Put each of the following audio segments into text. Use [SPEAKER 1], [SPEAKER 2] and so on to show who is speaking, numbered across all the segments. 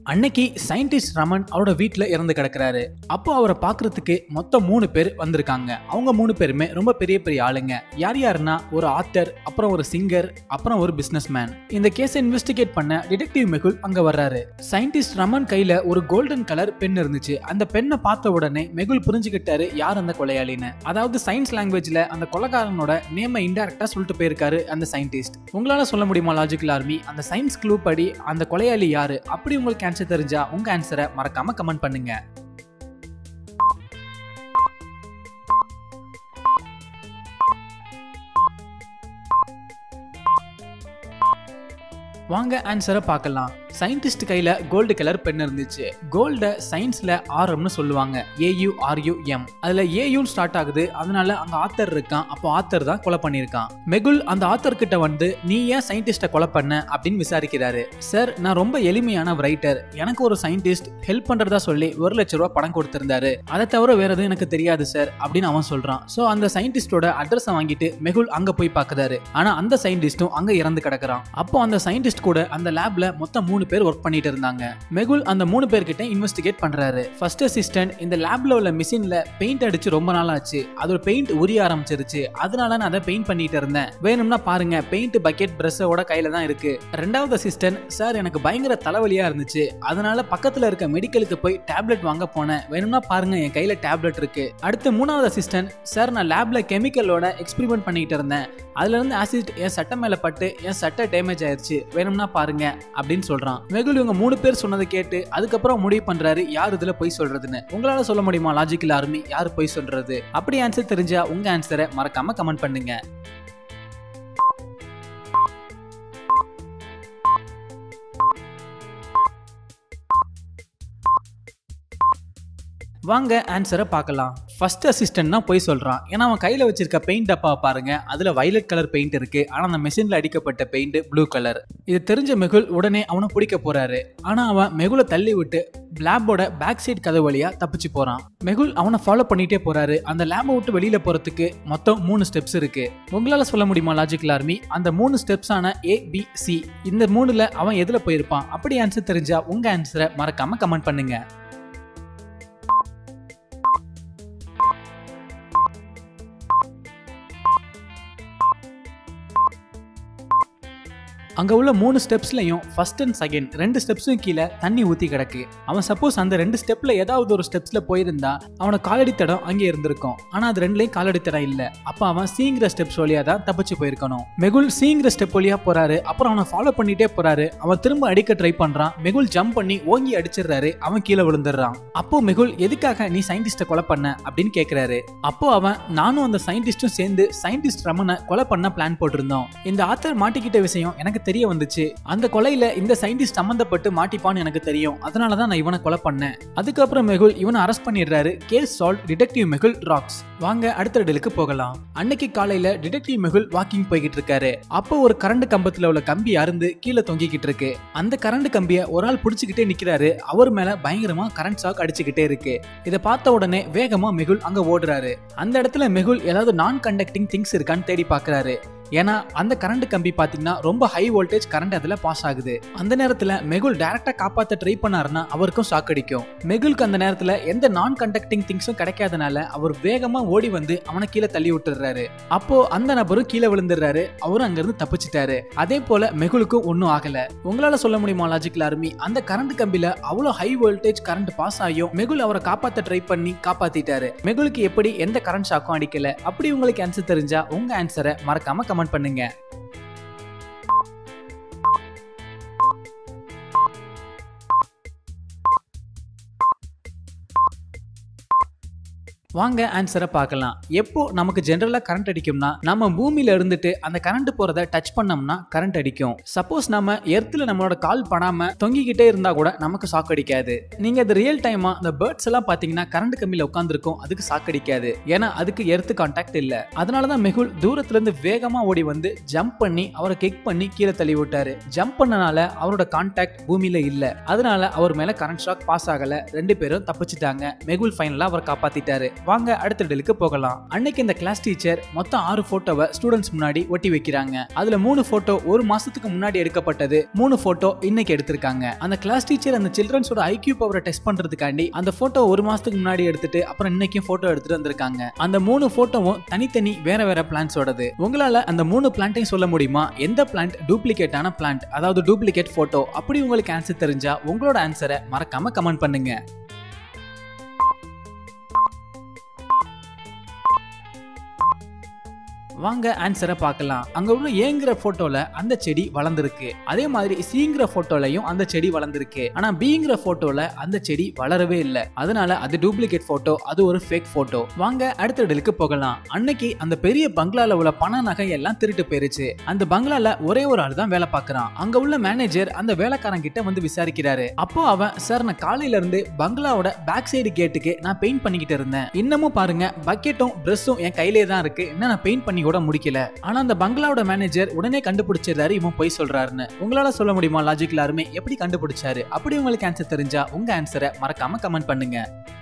[SPEAKER 1] அன்னைக்கு சயின்டிஸ்ட் ரமன் அவரோட வீட்டுல இறந்து கிடக்குறாரு அப்போ அவரை பாக்குறதுக்கு மொத்தம் மூணு பேர் வந்திருக்காங்க அவங்க மூணு பேருமே ரொம்ப பெரிய பெரிய ஆளுங்க யார் யாருன்னா ஒரு ஆத்தர் அப்புறம் ஒரு சிங்கர் அப்புறம் ஒரு பிசினஸ் மேன் இந்த கேஸை இன்வெஸ்டிகேட் பண்ண டிடெக்டிவ் மெகுல் அங்க வர்றாரு சயின்டிஸ்ட் ரமன் கையில ஒரு கோல்டன் கலர் பென் இருந்துச்சு அந்த பெண்ணை பார்த்த உடனே மெகுல் புரிஞ்சுக்கிட்டாரு யார் அந்த கொலையாளின்னு அதாவது சயின்ஸ் லாங்குவேஜ்ல அந்த கொலைகாரனோட நேமை இன்டெரக்டா சொல்லிட்டு போயிருக்காரு அந்த சயின்டிஸ்ட் உங்களால சொல்ல முடியுமா லாஜிக்கல் ஆர்மி அந்த சயின்ஸ் க்ளூ படி அந்த கொலையாளி யாரு அப்படி உங்களுக்கு ஆன்சர் தெரிஞ்சா உங்க ஆன்சரை மறக்காம கமெண்ட் பண்ணுங்க வாங்க ஆன்சரை பார்க்கலாம் சயின்டிஸ்ட் கையில கோல்டு கலர் பென் இருந்துச்சு கோல்ட சயின்ஸ்ல ஆர்எம்னு சொல்லுவாங்க ஏயு ஆர்யூ எம் அதுல ஏயும் ஸ்டார்ட் ஆகுது அதனால அங்க ஆத்தர் இருக்கான் அப்போ ஆத்தர் தான் கொலை பண்ணியிருக்கான் மெகுல் அந்த ஆத்தர் கிட்ட வந்து நீ ஏன் சயின்டிஸ்ட கொலை பண்ண அப்படின்னு விசாரிக்கிறாரு சார் நான் ரொம்ப எளிமையான ரைட்டர் எனக்கு ஒரு சயின்டிஸ்ட் ஹெல்ப் பண்றதா சொல்லி ஒரு லட்ச ரூபா பணம் கொடுத்திருந்தாரு அதை தவிர வேற எதுவும் எனக்கு தெரியாது சார் அப்படின்னு அவன் சொல்றான் சோ அந்த சயின்டிஸ்டோட அட்ரஸ் வாங்கிட்டு மெகுல் அங்க போய் பாக்குறாரு ஆனா அந்த சயின்டிஸ்டும் அங்க இறந்து கிடக்குறான் அப்போ அந்த சயின்டிஸ்ட் கூட அந்த லேப்ல மொத்தம் மூணு பேர் ஒர்க் பண்ணிட்டு இருந்தாங்க மெகுல் அந்த மூணு பேர்கிட்ட இன்வெஸ்டிகேட் பண்றாரு ஃபர்ஸ்ட் அசிஸ்டன்ட் இந்த லேப்ல உள்ள மிஷின்ல பெயிண்ட் அடிச்சு ரொம்ப நாள் ஆச்சு அதோட பெயிண்ட் உரிய ஆரம்பிச்சிருச்சு அதனால நான் அதை பெயிண்ட் பண்ணிட்டு இருந்தேன் வேணும்னா பாருங்க பெயிண்ட் பக்கெட் பிரஷோட கையில தான் இருக்கு ரெண்டாவது அசிஸ்டன்ட் சார் எனக்கு பயங்கர தலைவலியா இருந்துச்சு அதனால பக்கத்துல இருக்க மெடிக்கலுக்கு போய் டேப்லெட் வாங்க போனேன் வேணும்னா பாருங்க என் கையில டேப்லெட் இருக்கு அடுத்து மூணாவது அசிஸ்டன்ட் சார் நான் லேப்ல கெமிக்கலோட எக்ஸ்பெரிமெண்ட் பண்ணிட்டு இருந்தேன் அதுல இருந்து ஆசிட் என் சட்டை மேல பட்டு என் சட்டை டேமேஜ் ஆயிருச்சு வேணும்னா பாருங்க அப்படின்னு சொல்றான் மெகுல் இவங்க மூணு பேர் சொன்னதை கேட்டு அதுக்கப்புறம் முடிவு பண்றாரு யார் இதுல போய் சொல்றதுன்னு உங்களால சொல்ல முடியுமா லாஜிக்கல் ஆர்மி யார் போய் சொல்றது அப்படி ஆன்சர் தெரிஞ்சா உங்க ஆன்சரை மறக்காம கமெண்ட் பண்ணுங்க வாங்க ஆன்சரை பார்க்கலாம் ஃபர்ஸ்ட் அசிஸ்டன்ட் தான் போய் சொல்றான் ஏன்னா அவன் கையில வச்சிருக்க பெயிண்ட் டப்பா பாருங்க அதுல வயலட் கலர் பெயிண்ட் இருக்கு ஆனா அந்த மெஷின்ல அடிக்கப்பட்ட பெயிண்ட் ப்ளூ கலர் இது தெரிஞ்ச மெகுல் உடனே அவனை பிடிக்க போறாரு ஆனா அவன் மெகுலை தள்ளி விட்டு லேபோட பேக் சைடு கதை வழியா தப்பிச்சு போறான் மெகுல் அவனை ஃபாலோ பண்ணிட்டே போறாரு அந்த லேபை விட்டு வெளியில போறதுக்கு மொத்தம் மூணு ஸ்டெப்ஸ் இருக்கு உங்களால சொல்ல முடியுமா லாஜிக்கல் ஆர்மி அந்த மூணு ஸ்டெப்ஸ் ஆன ஏ பி சி இந்த மூணுல அவன் எதுல போயிருப்பான் அப்படி ஆன்சர் தெரிஞ்சா உங்க ஆன்சரை மறக்காம கமெண்ட் பண்ணுங்க அங்க உள்ள மூணு ஸ்டெப்ஸ்லயும் ஃபர்ஸ்ட் அண்ட் செகண்ட் ரெண்டு ஸ்டெப்ஸும் கீழே தண்ணி ஊத்தி கிடக்கு அவன் சப்போஸ் அந்த ரெண்டு ஸ்டெப்ல ஏதாவது ஒரு ஸ்டெப்ஸ்ல போயிருந்தா அவன காலடி தடம் அங்கே இருந்திருக்கும் ஆனா அது ரெண்டுலயும் காலடி தடம் இல்ல அப்ப அவன் சீங்கிற ஸ்டெப்ஸ் வழியா தான் தப்பிச்சு போயிருக்கணும் மெகுல் சீங்கிற ஸ்டெப் வழியா போறாரு அப்புறம் அவனை ஃபாலோ பண்ணிட்டே போறாரு அவன் திரும்ப அடிக்க ட்ரை பண்றான் மெகுல் ஜம்ப் பண்ணி ஓங்கி அடிச்சிடுறாரு அவன் கீழே விழுந்துடுறான் அப்போ மெகுல் எதுக்காக நீ சயின்டிஸ்ட கொலை பண்ண அப்படின்னு கேக்குறாரு அப்போ அவன் நானும் அந்த சயின்டிஸ்டும் சேர்ந்து சயின்டிஸ்ட் ரமனை கொலை பண்ண பிளான் போட்டிருந்தோம் இந்த ஆத்தர் மாட்டிக்கிட்ட விஷயம் எனக்கு தெரிய வந்துச்சு அந்த கொலையில இந்த சயின்டிஸ்ட் சம்பந்தப்பட்டு மாட்டிப்பான்னு எனக்கு தெரியும் அதனால தான் நான் இவனை கொலை பண்ணேன் அதுக்கப்புறம் மெகுல் இவனை அரெஸ்ட் பண்ணிடுறாரு case solve detective Mehul rocks வாங்க அடுத்த டெலுக்கு போகலாம் அன்னைக்கு காலையில டிடெக்டிவ் மெகுல் வாக்கிங் போய்கிட்டு இருக்காரு அப்போ ஒரு கரண்ட் கம்பத்துல உள்ள கம்பி அருந்து கீழே தொங்கிக்கிட்டு இருக்கு அந்த கரண்ட் கம்பியை ஒரு ஆள் பிடிச்சிக்கிட்டே நிக்கிறாரு அவர் மேல பயங்கரமா கரண்ட் ஷாக் அடிச்சுக்கிட்டே இருக்கு இதை பார்த்த உடனே வேகமா மெகுல் அங்க ஓடுறாரு அந்த இடத்துல மெகுல் ஏதாவது நான் கண்டக்டிங் திங்ஸ் இருக்கான்னு தேடி பாக்குறாரு ஏன்னா அந்த கரண்ட் கம்பி பாத்தீங்கன்னா ரொம்ப ஹை வோல்டேஜ் கரண்ட் அதுல பாஸ் ஆகுது அந்த நேரத்துல மெகுல் டைரக்டா காப்பாத்த ட்ரை பண்ணாருன்னா அவருக்கும் ஷாக் அடிக்கும் மெகுலுக்கு அந்த நேரத்துல எந்த நான் கண்டக்டிங் திங்ஸும் கிடைக்காதனால அவர் வேகமா ஓடி வந்து அவனை கீழே தள்ளி விட்டுறாரு அப்போ அந்த நபரும் கீழே விழுந்துடுறாரு அவரும் அங்கிருந்து தப்பிச்சிட்டாரு அதே போல மெகுலுக்கும் ஒன்றும் ஆகல உங்களால சொல்ல முடியுமா லாஜிக்கல் ஆர்மி அந்த கரண்ட் கம்பியில அவ்வளோ ஹை வோல்டேஜ் கரண்ட் பாஸ் ஆகியும் மெகுல் அவரை காப்பாத்த ட்ரை பண்ணி காப்பாத்திட்டாரு மெகுலுக்கு எப்படி எந்த கரண்ட் ஷாக்கும் அடிக்கல அப்படி உங்களுக்கு ஆன்சர் தெரிஞ்சா உங்க ஆன்சரை மறக்காம கமெண்ட் பண்ணுங்க வாங்க ஆன்சரை பார்க்கலாம் எப்போ நமக்கு ஜென்ரலா கரண்ட் அடிக்கும்னா நம்ம பூமியில இருந்துட்டு அந்த கரண்ட் போறத டச் பண்ணோம்னா கரண்ட் அடிக்கும் சப்போஸ் நம்ம எர்த்துல நம்மளோட கால் படாம தொங்கிக்கிட்டே இருந்தா கூட நமக்கு ஷாக் அடிக்காது நீங்க அது ரியல் டைமா அந்த பேர்ட்ஸ் எல்லாம் பாத்தீங்கன்னா கரண்ட் கம்பியில உட்காந்துருக்கும் அதுக்கு ஷாக் அடிக்காது ஏன்னா அதுக்கு எர்த்து கான்டாக்ட் இல்ல அதனாலதான் மெகுல் தூரத்துல இருந்து வேகமா ஓடி வந்து ஜம்ப் பண்ணி அவரை கிக் பண்ணி கீழே தள்ளி விட்டாரு ஜம்ப் பண்ணனால அவரோட கான்டாக்ட் பூமியில இல்ல அதனால அவர் மேல கரண்ட் ஷாக் பாஸ் ஆகல ரெண்டு பேரும் தப்பிச்சிட்டாங்க மெகுல் ஃபைனலா அவர் காப்பாத்திட்டாரு வாங்க அடுத்த டெலுக்கு போகலாம் அன்னைக்கு இந்த கிளாஸ் டீச்சர் மொத்தம் ஆறு போட்டோவை ஸ்டூடெண்ட்ஸ் முன்னாடி ஒட்டி வைக்கிறாங்க அதுல மூணு போட்டோ ஒரு மாசத்துக்கு முன்னாடி எடுக்கப்பட்டது மூணு போட்டோ இன்னைக்கு எடுத்திருக்காங்க அந்த கிளாஸ் டீச்சர் அந்த சில்ட்ரன்ஸோட ஐக்யூ பவரை டெஸ்ட் பண்றதுக்காண்டி அந்த போட்டோ ஒரு மாசத்துக்கு முன்னாடி எடுத்துட்டு அப்புறம் இன்னைக்கும் போட்டோ எடுத்துட்டு வந்திருக்காங்க அந்த மூணு போட்டோவும் தனித்தனி வேற வேற பிளான்ஸோடது உங்களால அந்த மூணு பிளான்ட்டையும் சொல்ல முடியுமா எந்த பிளான்ட் டூப்ளிகேட்டான பிளான்ட் அதாவது டூப்ளிகேட் போட்டோ அப்படி உங்களுக்கு ஆன்சர் தெரிஞ்சா உங்களோட ஆன்சரை மறக்காம கமெண்ட் பண்ணுங்க வாங்க ஆன்சரை பார்க்கலாம் அங்க உள்ள ஏங்கிற போட்டோல அந்த செடி வளர்ந்துருக்கு அதே மாதிரி சிங்கிற போட்டோலயும் அந்த செடி வளர்ந்துருக்கு ஆனா பிங்கிற போட்டோல அந்த செடி வளரவே இல்லை அதனால அது டூப்ளிகேட் போட்டோ அது ஒரு ஃபேக் போட்டோ வாங்க அடுத்த இடலுக்கு போகலாம் அன்னைக்கு அந்த பெரிய பங்களால உள்ள பண நகை எல்லாம் திருட்டு போயிருச்சு அந்த பங்களால ஒரே ஒரு ஆள் தான் வேலை பார்க்கறான் அங்க உள்ள மேனேஜர் அந்த வேலைக்காரன் கிட்ட வந்து விசாரிக்கிறாரு அப்போ அவன் சார் நான் காலையில இருந்து பங்களாவோட பேக் சைடு கேட்டுக்கு நான் பெயிண்ட் பண்ணிக்கிட்டு இருந்தேன் இன்னமும் பாருங்க பக்கெட்டும் பிரஷும் என் கையிலே தான் இருக்கு இன்னும் நான் பெயிண்ட் பண்ணி கூட முடிக்கல ஆனா அந்த பங்களாவோட மேனேஜர் உடனே கண்டுபிடிச்சிருந்தாரு இவன் போய் சொல்றாருன்னு உங்களால சொல்ல முடியுமா லாஜிக் எல்லாருமே எப்படி கண்டுபிடிச்சாரு அப்படி உங்களுக்கு ஆன்சர் தெரிஞ்சா உங்க ஆன்சரை மறக்காம கமெண்ட் பண்ணுங்க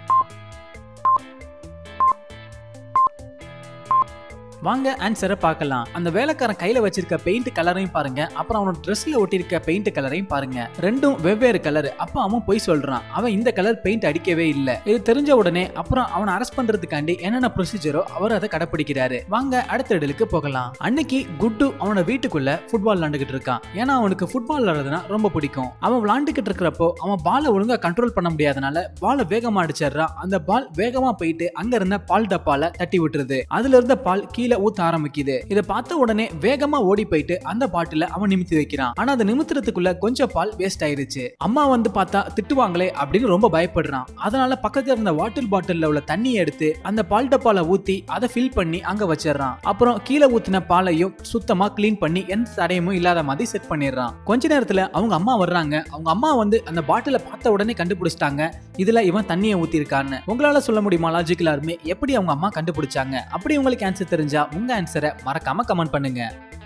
[SPEAKER 1] வாங்க ஆன்சரை பார்க்கலாம் அந்த வேலைக்காரன் கையில வச்சிருக்க பெயிண்ட் கலரையும் பாருங்க அப்புறம் அவனோட ட்ரெஸ்ல ஒட்டியிருக்க பெயிண்ட் கலரையும் பாருங்க ரெண்டும் வெவ்வேறு கலர் அப்ப அவன் போய் சொல்றான் அவன் இந்த கலர் பெயிண்ட் அடிக்கவே இல்ல இது தெரிஞ்ச உடனே அப்புறம் அவனை அரெஸ்ட் பண்றதுக்காண்டி என்னென்ன ப்ரொசீஜரோ அவர் அதை கடைப்பிடிக்கிறாரு வாங்க அடுத்த இடலுக்கு போகலாம் அன்னைக்கு குட்டு அவனோட வீட்டுக்குள்ள ஃபுட்பால் விளாண்டுகிட்டு இருக்கான் ஏன்னா அவனுக்கு ஃபுட்பால் விளாடுறதுனா ரொம்ப பிடிக்கும் அவன் விளாண்டுகிட்டு இருக்கிறப்போ அவன் பாலை ஒழுங்கா கண்ட்ரோல் பண்ண முடியாதனால பாலை வேகமா அடிச்சிடுறான் அந்த பால் வேகமா போயிட்டு அங்க இருந்த பால் டப்பால தட்டி விட்டுருது அதுல இருந்த பால் கீழே ஊத்த ஆரம்பிக்குது இதை பார்த்த உடனே வேகமா ஓடி போயிட்டு அந்த பாட்டில அவன் நிமித்தி வைக்கிறான் ஆனா அதை நிமித்துறதுக்குள்ள கொஞ்சம் பால் வேஸ்ட் ஆயிருச்சு அம்மா வந்து பார்த்தா திட்டுவாங்களே அப்படின்னு ரொம்ப பயப்படுறான் அதனால பக்கத்துல இருந்த வாட்டர் பாட்டில்ல உள்ள தண்ணியை எடுத்து அந்த பால் டப்பால ஊத்தி அதை ஃபில் பண்ணி அங்க வச்சிடறான் அப்புறம் கீழே ஊத்தின பாலையும் சுத்தமா க்ளீன் பண்ணி எந்த தடையுமும் இல்லாத மாதிரி செட் பண்ணிடுறான் கொஞ்ச நேரத்துல அவங்க அம்மா வர்றாங்க அவங்க அம்மா வந்து அந்த பாட்டில பார்த்த உடனே கண்டுபிடிச்சிட்டாங்க இதுல இவன் தண்ணியை ஊத்திருக்கான்னு உங்களால சொல்ல முடியுமா லாஜிக் எல்லாருமே எப்படி அவங்க அம்மா கண்டுபிடிச்சாங்க அப்படி உங்களுக்கு ஆன்சர் தெரிஞ்சா உங்க ஆன்சரை மறக்காம கமெண்ட் பண்ணுங்க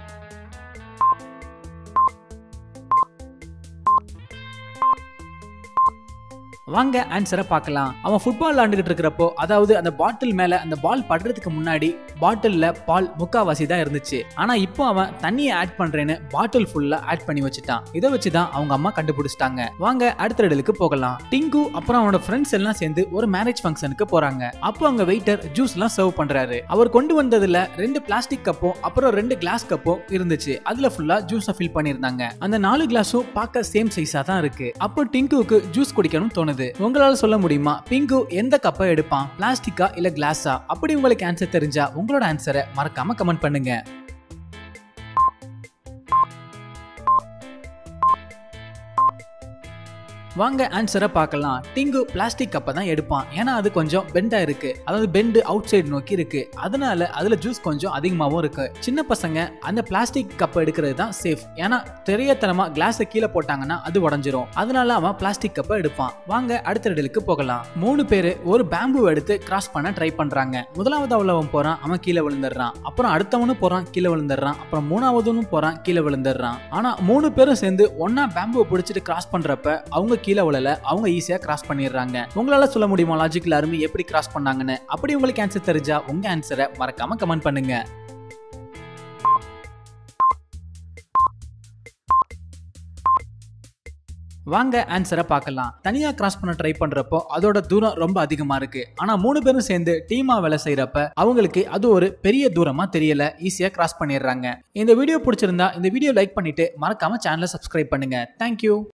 [SPEAKER 1] வாங்க ஆன்சரை பார்க்கலாம் அவன் ஃபுட்பால் விளாண்டுகிட்டு இருக்கிறப்போ அதாவது அந்த பாட்டில் மேல அந்த பால் படுறதுக்கு முன்னாடி பாட்டில்ல பால் முக்காவாசி தான் இருந்துச்சு ஆனா இப்போ அவன் தண்ணியை ஆட் பண்றேன்னு பாட்டில் ஃபுல்லா ஆட் பண்ணி வச்சுட்டான் இதை வச்சுதான் அவங்க அம்மா கண்டுபிடிச்சிட்டாங்க வாங்க அடுத்த இடலுக்கு போகலாம் டிங்கு அப்புறம் அவனோட ஃப்ரெண்ட்ஸ் எல்லாம் சேர்ந்து ஒரு மேரேஜ் ஃபங்க்ஷனுக்கு போறாங்க அப்போ அங்க வெயிட்டர் ஜூஸ் எல்லாம் சர்வ் பண்றாரு அவர் கொண்டு வந்ததுல ரெண்டு பிளாஸ்டிக் கப்பும் அப்புறம் ரெண்டு கிளாஸ் கப்பும் இருந்துச்சு அதுல ஃபுல்லா ஜூஸை ஃபில் பண்ணிருந்தாங்க அந்த நாலு கிளாஸும் பார்க்க சேம் சைஸா தான் இருக்கு அப்போ டிங்குவுக்கு ஜூஸ் குடிக்கணும் தோணுது உங்களால சொல்ல முடியுமா பிங்கு எந்த கப்பை எடுப்பான் பிளாஸ்டிக்கா இல்ல கிளாஸா அப்படி உங்களுக்கு ஆன்சர் தெரிஞ்சா உங்களோட ஆன்சரை மறக்காம கமெண்ட் பண்ணுங்க வாங்க ஆன்சரை பார்க்கலாம் டிங்கு பிளாஸ்டிக் கப்பை தான் எடுப்பான் ஏன்னா அது கொஞ்சம் பெண்டா இருக்கு அதாவது பெண்டு அவுட் சைடு நோக்கி இருக்கு அதனால அதுல ஜூஸ் கொஞ்சம் அதிகமாகவும் இருக்கு சின்ன பசங்க அந்த பிளாஸ்டிக் கப்பை எடுக்கிறது தான் சேஃப் ஏன்னா தெரியத்தனமா கிளாஸை கீழே போட்டாங்கன்னா அது உடஞ்சிரும் அதனால அவன் பிளாஸ்டிக் கப்பை எடுப்பான் வாங்க அடுத்த இடலுக்கு போகலாம் மூணு பேரு ஒரு பேம்பு எடுத்து கிராஸ் பண்ண ட்ரை பண்றாங்க முதலாவது உள்ளவன் போறான் அவன் கீழே விழுந்துடுறான் அப்புறம் அடுத்தவனும் போறான் கீழே விழுந்துடுறான் அப்புறம் மூணாவதும் போறான் கீழே விழுந்துடுறான் ஆனா மூணு பேரும் சேர்ந்து ஒன்னா பேம்புவை பிடிச்சிட்டு கிராஸ் பண்றப்ப அவங்க கீழே விழல அவங்க ஈஸியா கிராஸ் பண்ணிடுறாங்க உங்களால சொல்ல முடியுமா லாஜிக்கல் அருமை எப்படி கிராஸ் பண்ணாங்கன்னு அப்படி உங்களுக்கு ஆன்சர் தெரிஞ்சா உங்க ஆன்சரை மறக்காம கமெண்ட் பண்ணுங்க வாங்க ஆன்சரை பார்க்கலாம் தனியா கிராஸ் பண்ண ட்ரை பண்றப்போ அதோட தூரம் ரொம்ப அதிகமா இருக்கு ஆனா மூணு பேரும் சேர்ந்து டீமா வேலை செய்யறப்ப அவங்களுக்கு அது ஒரு பெரிய தூரமா தெரியல ஈஸியா கிராஸ் பண்ணிடுறாங்க இந்த வீடியோ பிடிச்சிருந்தா இந்த வீடியோ லைக் பண்ணிட்டு மறக்காம சேனலை சப்ஸ்கிரைப் பண்ணுங்க தேங்க்யூ